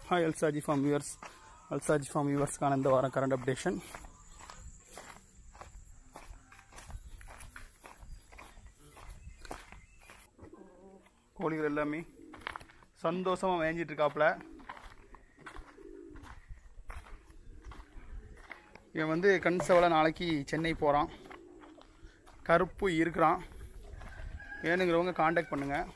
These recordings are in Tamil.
ஹாய் அல்சாஜி ஃபார்ம் வியூவர்ஸ் அல்சாஜி ஃபார்ம் வியூவர்ஸ்க்கான இந்த வாரம் கரண்ட் அப்டேஷன் கோழிகள் எல்லாமே சந்தோஷமாக மேய்ஞ்சிட்டு இருக்காப்புல இவன் வந்து கண் செவலை நாளைக்கு சென்னை போகிறான் கருப்பு இருக்கிறான் வேணுங்கிறவங்க காண்டாக்ட் பண்ணுங்கள்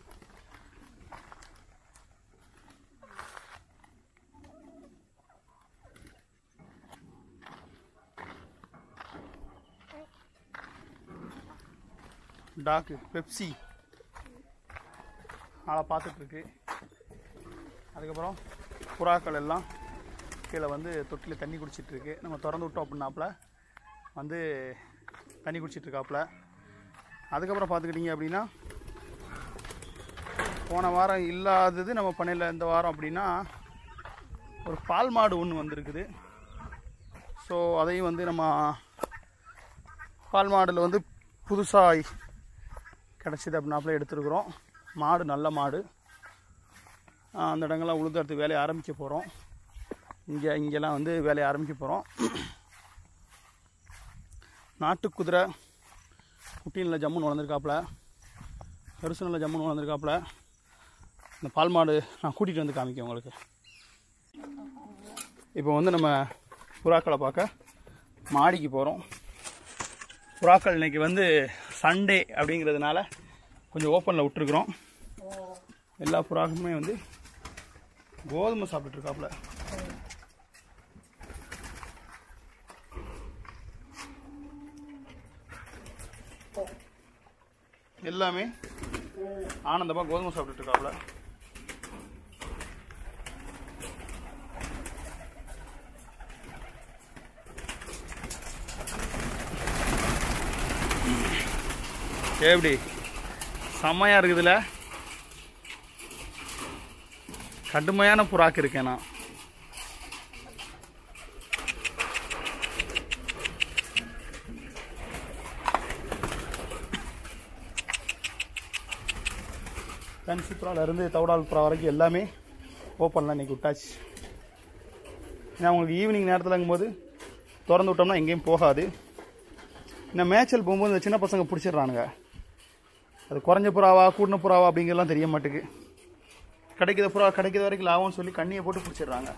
டாக்கு பெப்சி ஆளை பார்த்துட்ருக்கு அதுக்கப்புறம் புறாக்கள் எல்லாம் கீழே வந்து தொட்டியில் தண்ணி குடிச்சிட்டு இருக்கு நம்ம திறந்து விட்டோம் அப்படின்னாப்புல வந்து தண்ணி குடிச்சிட்டு இருக்காப்புல அதுக்கப்புறம் பார்த்துக்கிட்டிங்க அப்படின்னா போன வாரம் இல்லாதது நம்ம பண்ணையில் இந்த வாரம் அப்படின்னா ஒரு பால் மாடு ஒன்று வந்திருக்குது ஸோ அதையும் வந்து நம்ம பால் மாடில் வந்து புதுசாக கிடச்சிது அப்படின்னாப்புல எடுத்துருக்குறோம் மாடு நல்ல மாடு ஆஹ் அந்த இடங்கள்லாம் உளுந்தடுத்து வேலையை ஆரம்பிக்க போகிறோம் இங்கே இங்கெல்லாம் வந்து வேலையை ஆரம்பிக்க போகிறோம் நாட்டு குதிரை குட்டி நல்ல ஜம்முன்னு வளர்ந்துருக்காப்புல பெருசு நல்ல ஜம்முன்னு வளர்ந்துருக்காப்புல இந்த பால் மாடு நான் கூட்டிகிட்டு வந்து காமிக்கேன் உங்களுக்கு இப்போ வந்து நம்ம புறாக்களை பார்க்க மாடிக்கு போகிறோம் புறாக்கள் இன்னைக்கு வந்து சண்டே அப்படிங்கிறதுனால கொஞ்சம் ஓப்பனில் விட்டுருக்குறோம் எல்லா புறாக்குமே வந்து கோதுமை சாப்பிட்டுட்டு இருக்காப்புல எல்லாமே ஆனந்தமாக கோதுமை சாப்பிட்டுட்டு இருக்காப்புல எப்படி செம்மையா இருக்குதுல கடுமையான புறாக்கு இருக்கேன் நான் கன்சி புறால இருந்து தவடால் புறா வரைக்கும் எல்லாமே ஓப்பனில் இன்னைக்கு விட்டாச்சு ஏன்னா உங்களுக்கு ஈவினிங் நேரத்தில் போது திறந்து விட்டோம்னா எங்கேயும் போகாது இந்த மேய்ச்சல் போகும்போது இந்த சின்ன பசங்க பிடிச்சிடுறானுங்க அது குறைஞ்ச புறாவா கூடின புறாவா அப்படிங்கிறலாம் தெரிய மாட்டேங்குது கிடைக்கிற புறா கிடைக்கிற வரைக்கும் லாபம்னு சொல்லி கண்ணியை போட்டு பிடிச்சிடுறாங்க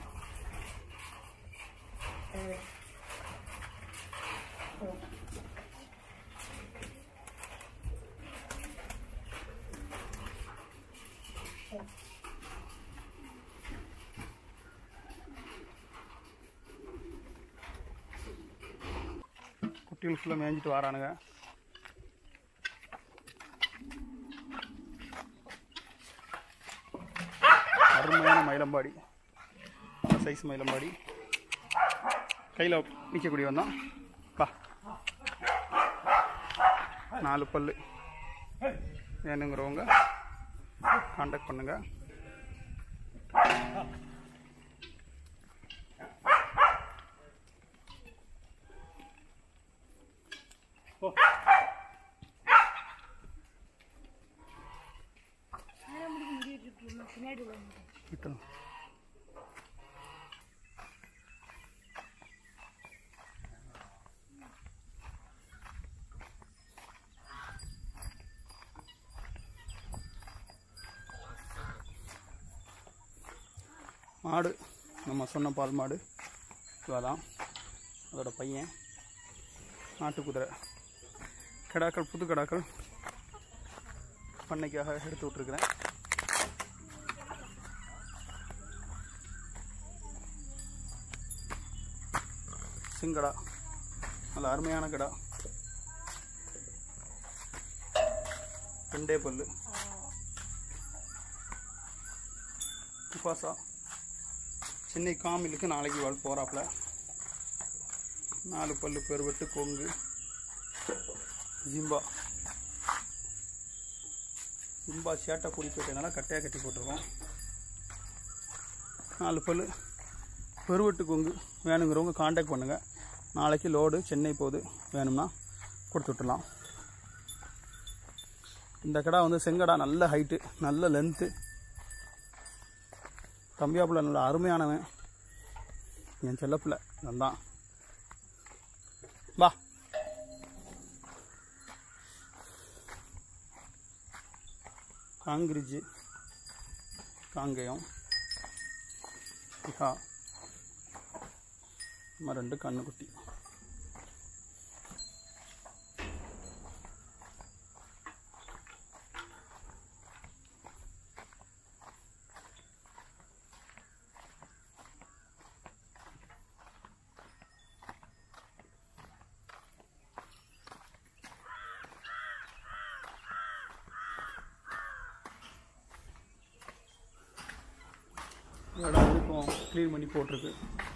குட்டிகள் ஃபுல்லாக மேய்ஞ்சிட்டு வரானுங்க அருமையான மயிலம்பாடி சைஸ் மயிலம்பாடி கையில் நிற்கக்கூடியவன் தான் பா நாலு பல்லு வேணுங்கிறவங்க காண்டாக்ட் பண்ணுங்க விட்டு மாடு நம்ம சொன்ன பால் மாடு இவாதான் அதோட பையன் நாட்டு குதிரை கிடாக்கள் புது கிடாக்கள் பண்ணைக்காக எடுத்து விட்ருக்குறேன் சிங்கடா நல்ல அருமையான கடா ரெண்டே பல்லு துப்பாசா சென்னை காமிலுக்கு நாளைக்கு வாழ் போகிறாப்புல நாலு பல்லு பெருவெட்டு கொங்கு ஜிம்பா ஜிம்பா சேட்டை கூடி போயிட்டதுனால கட்டையாக கட்டி போட்டிருக்கோம் நாலு பல்லு பெருவெட்டு கொங்கு வேணுங்கிறவங்க காண்டாக்ட் பண்ணுங்கள் நாளைக்கு லோடு சென்னை போகுது வேணும்னா கொடுத்து விட்டுலாம் இந்த கடை வந்து செங்கடா நல்ல ஹைட்டு நல்ல லென்த்து தம்பியாப்புல நல்ல அருமையானவன் என் செல்லப்பிள்ளை நான் வா காங்கிரிஜ் காங்கேயம் இஹா நம்ம ரெண்டு கண்ணுக்குட்டி இடம் வந்து இப்போ க்ளீன் பண்ணி போட்டிருக்கு